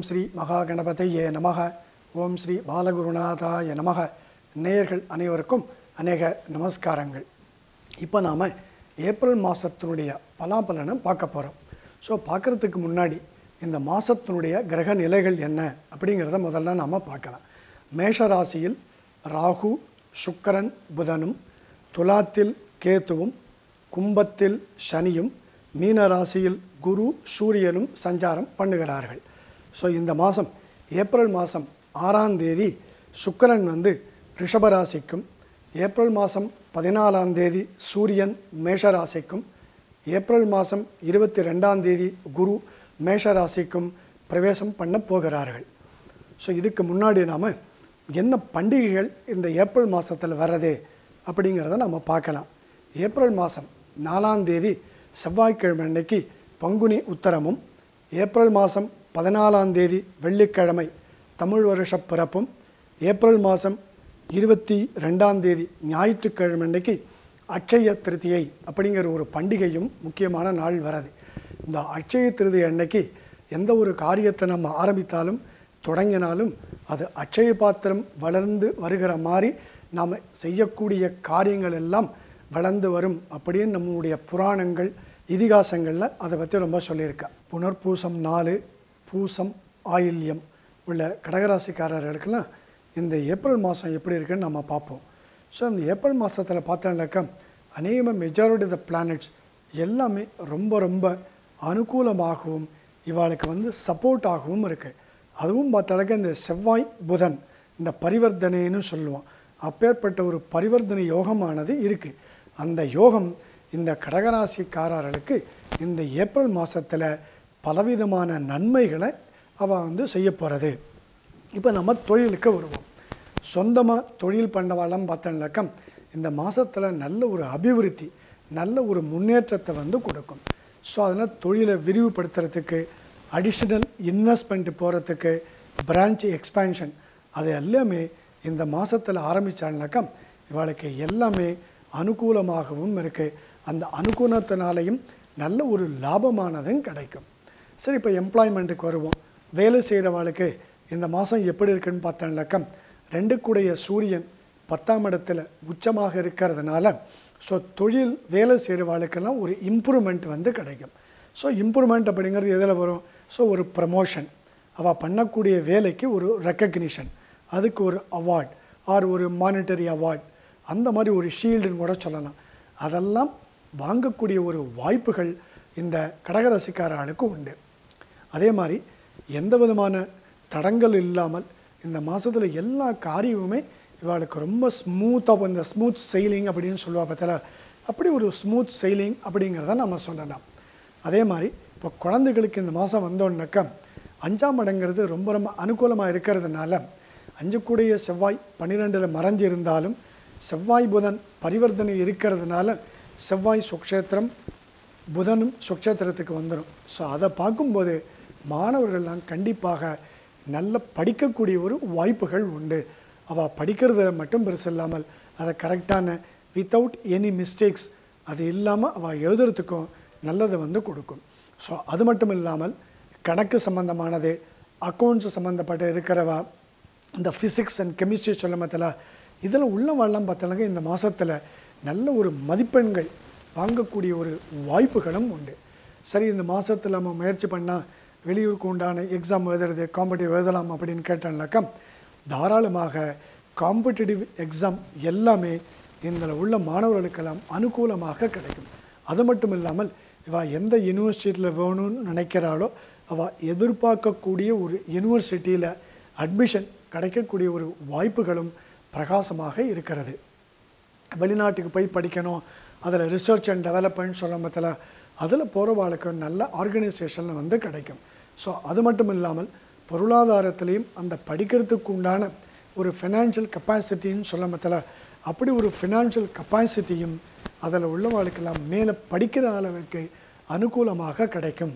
ஸ்ரீ மகா கணபதையே நமக ஓம் ஸ்ரீ பாலகுருநாதாய நமக நேயர்கள் அனைவருக்கும் அநேக நமஸ்காரங்கள் இப்போ நாம் ஏப்ரல் மாதத்தினுடைய பலாபலனை பார்க்க போகிறோம் ஸோ பார்க்குறதுக்கு முன்னாடி இந்த மாதத்தினுடைய கிரக நிலைகள் என்ன அப்படிங்கிறத முதல்ல நாம் பார்க்கலாம் மேஷ ராசியில் ராகு சுக்கிரன் புதனும் துலாத்தில் கேத்துவும் கும்பத்தில் சனியும் மீன ராசியில் குரு சூரியனும் சஞ்சாரம் பண்ணுகிறார்கள் ஸோ இந்த மாதம் ஏப்ரல் மாதம் ஆறாம் தேதி சுக்கிரன் வந்து ரிஷபராசிக்கும் ஏப்ரல் மாதம் பதினாலாம் தேதி சூரியன் மேஷராசிக்கும் ஏப்ரல் மாதம் இருபத்தி ரெண்டாம் தேதி குரு மேஷராசிக்கும் பிரவேசம் பண்ண போகிறார்கள் ஸோ இதுக்கு முன்னாடி நாம் என்ன பண்டிகைகள் இந்த ஏப்ரல் மாதத்தில் வர்றது அப்படிங்கிறத நம்ம பார்க்கலாம் ஏப்ரல் மாதம் நாலாம் தேதி செவ்வாய்க்கிழமை அன்னைக்கு பங்குனி உத்தரமும் ஏப்ரல் மாதம் பதினாலாம் தேதி வெள்ளிக்கிழமை தமிழ் வருஷ பிறப்பும் ஏப்ரல் மாதம் இருபத்தி ரெண்டாம் தேதி ஞாயிற்றுக்கிழமை அன்னைக்கு அட்சய திருதியை அப்படிங்கிற ஒரு பண்டிகையும் முக்கியமான நாள் வரது இந்த அட்சய திருதியை அன்னைக்கு எந்த ஒரு காரியத்தை நம்ம ஆரம்பித்தாலும் தொடங்கினாலும் அது அட்சய பாத்திரம் வளர்ந்து வருகிற மாதிரி நாம் செய்யக்கூடிய காரியங்கள் எல்லாம் வளர்ந்து வரும் அப்படின்னு நம்மளுடைய புராணங்கள் இதிகாசங்களில் அதை பற்றி ரொம்ப சொல்லியிருக்கா புனர்பூசம் நாலு பூசம் ஆயில்யம் உள்ள கடகராசிக்காரர்களுக்கெல்லாம் இந்த ஏப்ரல் மாதம் எப்படி இருக்குன்னு நம்ம பார்ப்போம் ஸோ இந்த ஏப்ரல் மாதத்தில் பார்த்தோம்னாக்கா அநேகமாக மெஜாரிட்டி த பிளானட்ஸ் எல்லாமே ரொம்ப ரொம்ப அனுகூலமாகவும் இவாளுக்கு வந்து சப்போர்ட் ஆகவும் இருக்குது அதுவும் பார்த்தாலுக்க இந்த செவ்வாய் புதன் இந்த பரிவர்த்தனைன்னு சொல்லுவோம் அப்பேற்பட்ட ஒரு பரிவர்த்தனை யோகமானது இருக்குது அந்த யோகம் இந்த கடகராசிக்காரர்களுக்கு இந்த ஏப்ரல் மாதத்தில் பலவிதமான நன்மைகளை அவள் வந்து செய்ய போகிறது இப்போ நம்ம தொழிலுக்கு வருவோம் சொந்தமாக தொழில் பண்ணவாலாம் பார்த்தோம்னாக்கா இந்த மாதத்தில் நல்ல ஒரு அபிவிருத்தி நல்ல ஒரு முன்னேற்றத்தை வந்து கொடுக்கும் ஸோ அதனால் தொழிலை விரிவுபடுத்துறதுக்கு அடிஷ்னல் இன்வெஸ்ட்மெண்ட் போகிறதுக்கு பிரான்ச் எக்ஸ்பேன்ஷன் அது எல்லாமே இந்த மாதத்தில் ஆரம்பித்தாள்னாக்கா இவளுக்கு எல்லாமே அனுகூலமாகவும் இருக்குது அந்த அனுகூலத்தினாலையும் நல்ல ஒரு லாபமானதும் கிடைக்கும் சரி இப்போ எம்ப்ளாய்மெண்ட்டுக்கு வருவோம் வேலை செய்கிறவாளுக்கு இந்த மாதம் எப்படி இருக்குன்னு பார்த்தோம்னாக்கா ரெண்டு கூடைய சூரியன் பத்தாம் இடத்துல உச்சமாக இருக்கிறதுனால ஸோ தொழில் வேலை செய்கிறவாளுக்கெல்லாம் ஒரு இம்ப்ரூவ்மெண்ட் வந்து கிடைக்கும் ஸோ இம்ப்ரூவ்மெண்ட் அப்படிங்கிறது எதில் வரும் ஸோ ஒரு ப்ரமோஷன் அவள் பண்ணக்கூடிய வேலைக்கு ஒரு ரெக்கக்னிஷன் அதுக்கு ஒரு அவார்ட் ஆர் ஒரு மானிட்டரி அவார்ட் அந்த மாதிரி ஒரு ஷீல்டுன்னு கூட சொல்லலாம் அதெல்லாம் வாங்கக்கூடிய ஒரு வாய்ப்புகள் இந்த கடகராசிக்காரர்களுக்கு உண்டு அதே மாதிரி எந்த விதமான தடங்கள் இல்லாமல் இந்த மாதத்தில் எல்லா காரியமுமே இவளுக்கு ரொம்ப ஸ்மூத்தாக இந்த ஸ்மூத் செயலிங் அப்படின்னு சொல்லுவா பார்த்தல அப்படி ஒரு ஸ்மூத் செயலிங் அப்படிங்கிறத நம்ம சொல்லலாம் அதே மாதிரி இப்போ குழந்தைகளுக்கு இந்த மாதம் வந்தோன்னாக்கா அஞ்சாம் இடங்கிறது ரொம்ப ரொம்ப அனுகூலமாக இருக்கிறதுனால அஞ்சுக்கூடிய செவ்வாய் பன்னிரெண்டில் மறைஞ்சு இருந்தாலும் செவ்வாய் புதன் பரிவர்த்தனை இருக்கிறதுனால செவ்வாய் சுக்ஷேத்திரம் புதனும் சுக்ஷேத்திரத்துக்கு வந்துடும் ஸோ அதை பார்க்கும்போது மாணவர்கள்லாம் கண்டிப்பாக நல்ல படிக்கக்கூடிய ஒரு வாய்ப்புகள் உண்டு அவள் படிக்கிறதுல மட்டும் பெருசு இல்லாமல் அதை கரெக்டான வித்தவுட் எனி மிஸ்டேக்ஸ் அது இல்லாமல் அவள் எழுதுறதுக்கும் நல்லதை வந்து கொடுக்கும் ஸோ அது மட்டும் இல்லாமல் கணக்கு சம்மந்தமானது அக்கௌண்ட்ஸ் சம்மந்தப்பட்ட இருக்கிறவா இந்த ஃபிசிக்ஸ் அண்ட் கெமிஸ்ட்ரி சொல்ல மத்தில இதில் உள்ளவெல்லாம் பார்த்தோன்னாக்க இந்த மாதத்தில் நல்ல ஒரு மதிப்பெண்கள் வாங்கக்கூடிய ஒரு வாய்ப்புகளும் உண்டு சரி இந்த மாதத்தில் நம்ம முயற்சி பண்ணால் வெளியூருக்கு உண்டான எக்ஸாம் எழுதுறது காம்படிட்டிவ் எழுதலாம் அப்படின்னு கேட்டோம்னாக்கா தாராளமாக காம்படிட்டிவ் எக்ஸாம் எல்லாமே இதில் உள்ள மாணவர்களுக்கெல்லாம் அனுகூலமாக கிடைக்கும் அது மட்டும் இல்லாமல் இவள் எந்த யூனிவர்சிட்டியில் வேணும்னு நினைக்கிறாளோ அவள் எதிர்பார்க்கக்கூடிய ஒரு யூனிவர்சிட்டியில் அட்மிஷன் கிடைக்கக்கூடிய ஒரு வாய்ப்புகளும் பிரகாசமாக இருக்கிறது வெளிநாட்டுக்கு போய் படிக்கணும் அதில் ரிசர்ச் அண்ட் டெவலப்மெண்ட் சொல்ல மத்தில அதில் போகிறவாளுக்கு நல்ல ஆர்கனைசேஷனில் வந்து கிடைக்கும் ஸோ அது மட்டும் இல்லாமல் பொருளாதாரத்திலையும் அந்த படிக்கிறதுக்கு உண்டான ஒரு ஃபினான்ஷியல் கெப்பாசிட்டின்னு சொல்ல மத்தில அப்படி ஒரு ஃபினான்ஷியல் கெப்பாசிட்டியும் அதில் உள்ளவாளுக்கெல்லாம் மேலே படிக்கிற அளவுக்கு அனுகூலமாக கிடைக்கும்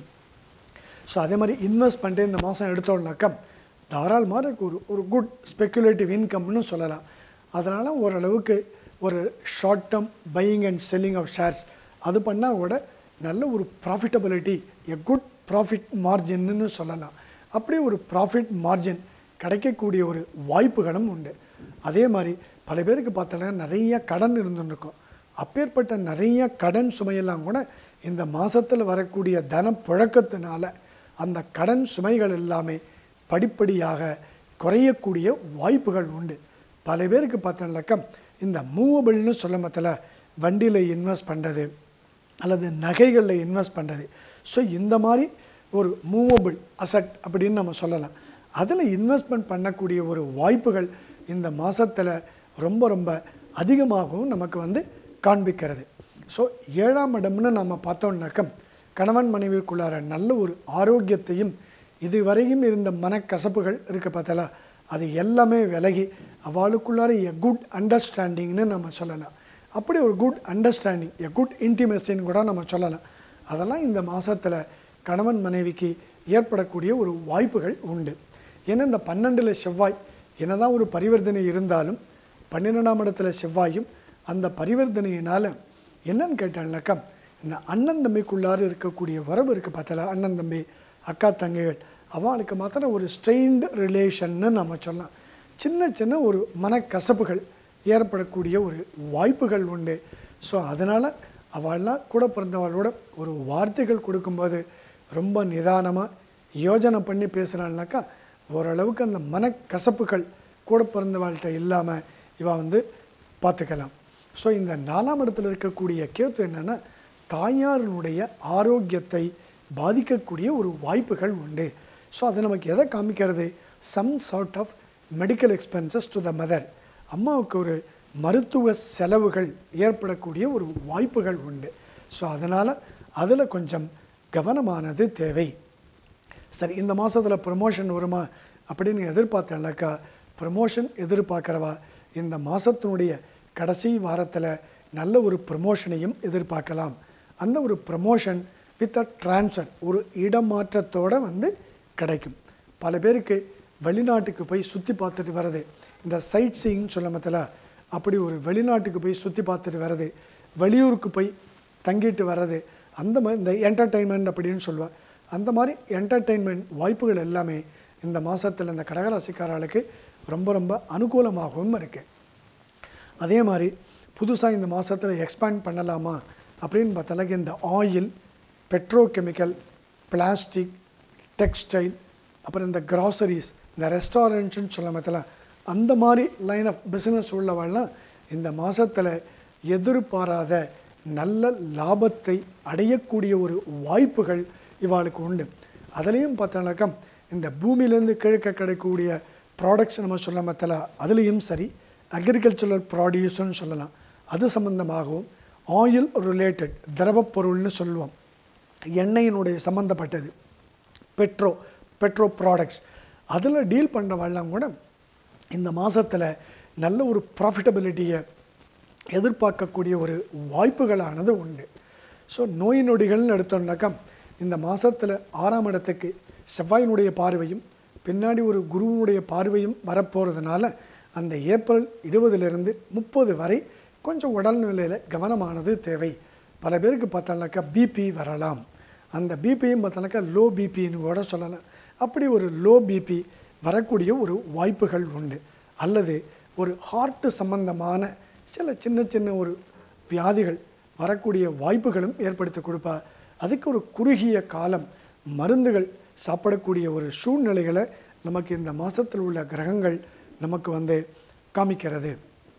ஸோ அதே மாதிரி இன்வெஸ்ட்மெண்ட்டு இந்த மாதம் எடுத்தோம்னாக்கா தாராளமாக இருக்கு ஒரு ஒரு குட் ஸ்பெக்குலேட்டிவ் இன்கம்னு சொல்லலாம் அதனால் ஓரளவுக்கு ஒரு short term buying and selling of shares அது பண்ணால் கூட நல்ல ஒரு ப்ராஃபிட்டபிலிட்டி எ குட் ப்ராஃபிட் மார்ஜின்னு சொல்லலாம் அப்படியே ஒரு ப்ராஃபிட் மார்ஜின் கிடைக்கக்கூடிய ஒரு வாய்ப்புகளும் உண்டு அதே மாதிரி பல பேருக்கு பார்த்தோன்னா நிறைய கடன் இருந்துருக்கும் அப்பேற்பட்ட நிறைய கடன் சுமையெல்லாம் கூட இந்த மாதத்தில் வரக்கூடிய தன புழக்கத்தினால அந்த கடன் சுமைகள் எல்லாமே படிப்படியாக குறையக்கூடிய வாய்ப்புகள் உண்டு பல பேருக்கு பார்த்தோம்னாக்கா இந்த மூவபிள்னு சொல்ல மத்தில வண்டியில் இன்வெஸ்ட் பண்ணுறது அல்லது நகைகளில் இன்வெஸ்ட் பண்ணுறது ஸோ இந்த மாதிரி ஒரு மூவபிள் அசட் அப்படின்னு நம்ம சொல்லலாம் அதில் இன்வெஸ்ட்மெண்ட் பண்ணக்கூடிய ஒரு வாய்ப்புகள் இந்த மாதத்தில் ரொம்ப ரொம்ப அதிகமாகவும் நமக்கு வந்து காண்பிக்கிறது ஸோ ஏழாம் இடம்னு நம்ம பார்த்தோம்னாக்க கணவன் மனைவிக்குள்ளார நல்ல ஒரு ஆரோக்கியத்தையும் இதுவரையும் இருந்த மனக்கசப்புகள் இருக்க பார்த்தல அது எல்லாமே விலகி அவளுக்குள்ளார எ குட் அண்டர்ஸ்டாண்டிங்னு நம்ம சொல்லலாம் அப்படி ஒரு குட் அண்டர்ஸ்டாண்டிங் எ குட் இன்டிமெசின்னு கூட நம்ம சொல்லலாம் அதெல்லாம் இந்த மாதத்தில் கணவன் மனைவிக்கு ஏற்படக்கூடிய ஒரு வாய்ப்புகள் உண்டு ஏன்னா இந்த பன்னெண்டில் செவ்வாய் என்னதான் ஒரு பரிவர்த்தனை இருந்தாலும் பன்னிரெண்டாம் இடத்துல செவ்வாயும் அந்த பரிவர்த்தனையினால் என்னன்னு கேட்டாங்கனாக்கா இந்த அண்ணன் தம்பிக்குள்ளார இருக்கக்கூடிய உறவு இருக்குது பார்த்தல அண்ணன் தம்பி அக்கா தங்கைகள் அவளுக்கு மாத்திரம் ஒரு ஸ்ட்ரெயின்டு ரிலேஷன்னு நம்ம சொல்லலாம் சின்ன சின்ன ஒரு மனக்கசப்புகள் ஏற்படக்கூடிய ஒரு வாய்ப்புகள் உண்டு ஸோ அதனால் அவள்லாம் கூட பிறந்தவளோட ஒரு வார்த்தைகள் கொடுக்கும்போது ரொம்ப நிதானமாக யோஜனை பண்ணி பேசுகிறாள்னாக்கா ஓரளவுக்கு அந்த மனக்கசப்புகள் கூட பிறந்தவாள்கிட்ட இல்லாமல் இவ வந்து பார்த்துக்கலாம் ஸோ இந்த நாலாம் இடத்துல இருக்கக்கூடிய கேத்து என்னென்னா தாயாரினுடைய ஆரோக்கியத்தை பாதிக்கக்கூடிய ஒரு வாய்ப்புகள் உண்டு ஸோ அது நமக்கு எதை காமிக்கிறது some sort of medical expenses to the mother அம்மாவுக்கு ஒரு மருத்துவ செலவுகள் ஏற்படக்கூடிய ஒரு வாய்ப்புகள் உண்டு ஸோ அதனால் அதில் கொஞ்சம் கவனமானது தேவை சரி இந்த மாதத்தில் ப்ரமோஷன் வருமா அப்படின்னு எதிர்பார்த்தேன்னாக்கா ப்ரமோஷன் எதிர்பார்க்குறவா இந்த மாதத்தினுடைய கடைசி வாரத்தில் நல்ல ஒரு ப்ரமோஷனையும் எதிர்பார்க்கலாம் அந்த ஒரு ப்ரமோஷன் வித் அ ட்ரான்ஸ்ஃபர் ஒரு இடமாற்றத்தோடு வந்து கிடைக்கும் பல பேருக்கு வெளிநாட்டுக்கு போய் சுற்றி பார்த்துட்டு வர்றது இந்த சைட் சீயிங் சொல்ல மத்தில அப்படி ஒரு வெளிநாட்டுக்கு போய் சுற்றி பார்த்துட்டு வர்றது வெளியூருக்கு போய் தங்கிட்டு வர்றது அந்த மாதிரி இந்த என்டர்டெயின்மெண்ட் அப்படின்னு சொல்லுவேன் அந்த மாதிரி என்டர்டெயின்மெண்ட் வாய்ப்புகள் எல்லாமே இந்த மாதத்தில் இந்த கடகராசிக்காரர்களுக்கு ரொம்ப ரொம்ப அனுகூலமாகவும் இருக்குது அதே மாதிரி புதுசாக இந்த மாதத்தில் எக்ஸ்பேண்ட் பண்ணலாமா அப்படின்னு பார்த்தாலும் இந்த ஆயில் பெட்ரோகெமிக்கல் பிளாஸ்டிக் டெக்ஸ்டைல் அப்புறம் இந்த கிராசரிஸ் இந்த ரெஸ்டாரண்ட்ஸ்னு சொல்ல மத்தில அந்த மாதிரி லைன் ஆஃப் பிஸ்னஸ் உள்ளவெல்லாம் இந்த மாதத்தில் எதிர்பாராத நல்ல லாபத்தை அடையக்கூடிய ஒரு வாய்ப்புகள் இவாளுக்கு உண்டு அதுலேயும் பார்த்தோன்னாக்கா இந்த பூமியிலேருந்து கிழக்க கிடைக்கக்கூடிய ப்ராடக்ட்ஸ் நம்ம சொல்ல மத்தில அதுலேயும் சரி அக்ரிகல்ச்சரல் ப்ராடியூஸ்னு சொல்லலாம் அது சம்பந்தமாகவும் ஆயில் ரிலேட்டட் திரவப் பொருள்னு சொல்லுவோம் எண்ணெயினுடைய சம்மந்தப்பட்டது பெட்ரோ பெட்ரோ ப்ராடக்ட்ஸ் அதில் டீல் பண்ணுறவெல்லாம் கூட இந்த மாதத்தில் நல்ல ஒரு ப்ராஃபிட்டபிலிட்டியை எதிர்பார்க்கக்கூடிய ஒரு வாய்ப்புகளானது உண்டு ஸோ நோய் நொடிகள்னு எடுத்தோம்னாக்கா இந்த மாதத்தில் ஆறாம் இடத்துக்கு செவ்வாயினுடைய பார்வையும் பின்னாடி ஒரு குருவினுடைய பார்வையும் வரப்போகிறதுனால அந்த ஏப்ரல் இருபதுலேருந்து முப்பது வரை கொஞ்சம் உடல்நிலையில் கவனமானது தேவை பல பேருக்கு பார்த்தோம்னாக்கா பிபி வரலாம் அந்த பிபியும் பார்த்தோம்னாக்கா லோ பிபின்னு கூட சொல்லலாம் அப்படி ஒரு லோ பிபி வரக்கூடிய ஒரு வாய்ப்புகள் உண்டு அல்லது ஒரு ஹார்ட்டு சம்பந்தமான சில சின்ன சின்ன ஒரு வியாதிகள் வரக்கூடிய வாய்ப்புகளும் ஏற்படுத்தி கொடுப்பா அதுக்கு ஒரு குறுகிய காலம் மருந்துகள் சாப்பிடக்கூடிய ஒரு சூழ்நிலைகளை நமக்கு இந்த மாதத்தில் உள்ள கிரகங்கள் நமக்கு வந்து காமிக்கிறது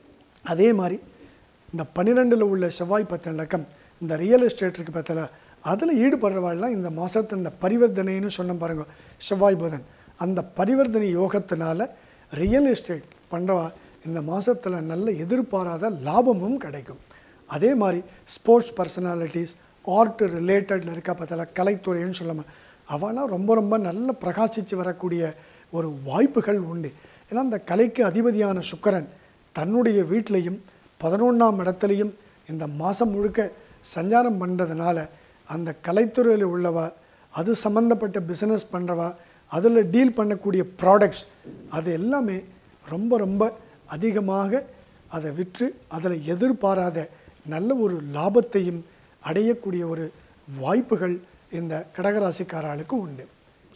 அதே மாதிரி இந்த பன்னிரெண்டில் உள்ள செவ்வாய் பத்தின இலக்கம் இந்த ரியல் எஸ்டேட் இருக்கு பார்த்தல அதில் ஈடுபடுறவாள்லாம் இந்த மாதத்து இந்த பரிவர்த்தனைன்னு சொன்ன பாருங்க செவ்வாய் புதன் அந்த பரிவர்த்தனை யோகத்தினால ரியல் எஸ்டேட் பண்ணுறவா இந்த மாதத்தில் நல்ல எதிர்பாராத லாபமும் கிடைக்கும் அதே மாதிரி ஸ்போர்ட்ஸ் பர்சனாலிட்டிஸ் ஆர்ட் ரிலேட்டடில் இருக்கா பார்த்தல கலைத்துறைன்னு சொல்லாமல் அவெல்லாம் ரொம்ப ரொம்ப நல்ல பிரகாசித்து வரக்கூடிய ஒரு வாய்ப்புகள் உண்டு ஏன்னா அந்த கலைக்கு அதிபதியான சுக்கரன் தன்னுடைய வீட்டிலையும் பதினொன்றாம் இடத்துலையும் இந்த மாதம் முழுக்க சஞ்சாரம் பண்ணுறதுனால அந்த கலைத்துறையில் உள்ளவா அது சம்மந்தப்பட்ட பிஸ்னஸ் பண்ணுறவா அதில் டீல் பண்ணக்கூடிய ப்ராடக்ட்ஸ் அது எல்லாமே ரொம்ப ரொம்ப அதிகமாக அதை விற்று அதில் எதிர்பாராத நல்ல ஒரு லாபத்தையும் அடையக்கூடிய ஒரு வாய்ப்புகள் இந்த கடகராசிக்காரர்களுக்கு உண்டு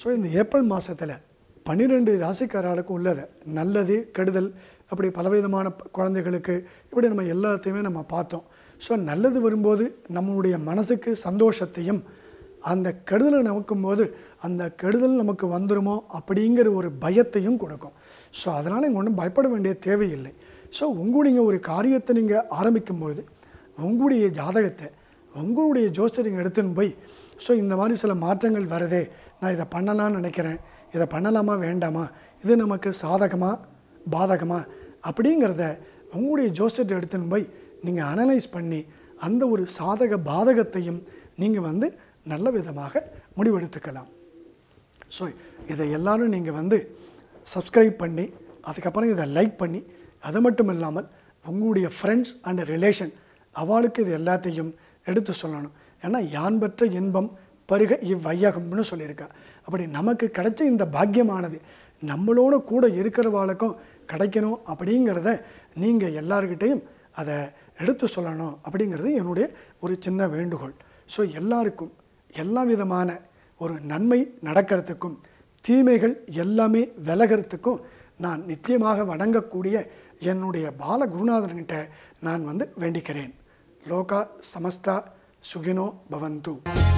ஸோ இந்த ஏப்ரல் மாதத்தில் பன்னிரெண்டு ராசிக்காரர்களுக்கு உள்ளது நல்லது கெடுதல் அப்படி பலவிதமான ப- குழந்தைகளுக்கு இப்படி நம்ம எல்லாத்தையுமே நம்ம பார்த்தோம் ஸோ நல்லது வரும்போது நம்மளுடைய மனசுக்கு சந்தோஷத்தையும் அந்த கெடுதலை நமக்கும்போது அந்த கெடுதல் நமக்கு வந்துருமோ அப்படிங்கிற ஒரு பயத்தையும் கொடுக்கும் ஸோ அதனால் இங்கே ஒன்றும் பயப்பட வேண்டிய தேவையில்லை ஸோ உங்களுடைய ஒரு காரியத்தை நீங்கள் ஆரம்பிக்கும்பொழுது உங்களுடைய ஜாதகத்தை உங்களுடைய ஜோசியர் நீங்கள் எடுத்துன்னு போய் ஸோ இந்த மாதிரி சில மாற்றங்கள் வருதே நான் இதை பண்ணலாம்னு நினைக்கிறேன் இதை பண்ணலாமா வேண்டாமா இது நமக்கு சாதகமா பாதகமா அப்படிங்கிறத உங்களுடைய ஜோசியத்தை எடுத்துன்னு போய் நீங்கள் அனலைஸ் பண்ணி அந்த ஒரு சாதக பாதகத்தையும் நீங்கள் வந்து நல்ல விதமாக முடிவெடுத்துக்கலாம் ஸோ இதை எல்லாரும் நீங்கள் வந்து சப்ஸ்கிரைப் பண்ணி அதுக்கப்புறம் இதை லைக் பண்ணி அது மட்டும் இல்லாமல் உங்களுடைய ஃப்ரெண்ட்ஸ் அண்ட் ரிலேஷன் அவளுக்கு இது எல்லாத்தையும் எடுத்து சொல்லணும் ஏன்னா யான் பெற்ற இன்பம் பருக இவ்வையகம்னு சொல்லியிருக்கா அப்படி நமக்கு கிடைச்ச இந்த பாக்கியமானது நம்மளோட கூட இருக்கிறவாளுக்கும் கிடைக்கணும் அப்படிங்கிறத நீங்கள் எல்லார்கிட்டையும் அதை எடுத்து சொல்லணும் அப்படிங்கிறது என்னுடைய ஒரு சின்ன வேண்டுகோள் ஸோ எல்லாருக்கும் எல்லா விதமான ஒரு நன்மை நடக்கிறதுக்கும் தீமைகள் எல்லாமே விலகிறதுக்கும் நான் நித்தியமாக வணங்கக்கூடிய என்னுடைய பால குருநாதன்கிட்ட நான் வந்து வேண்டிக்கிறேன் லோகா சமஸ்தா சுகினோ பவந்து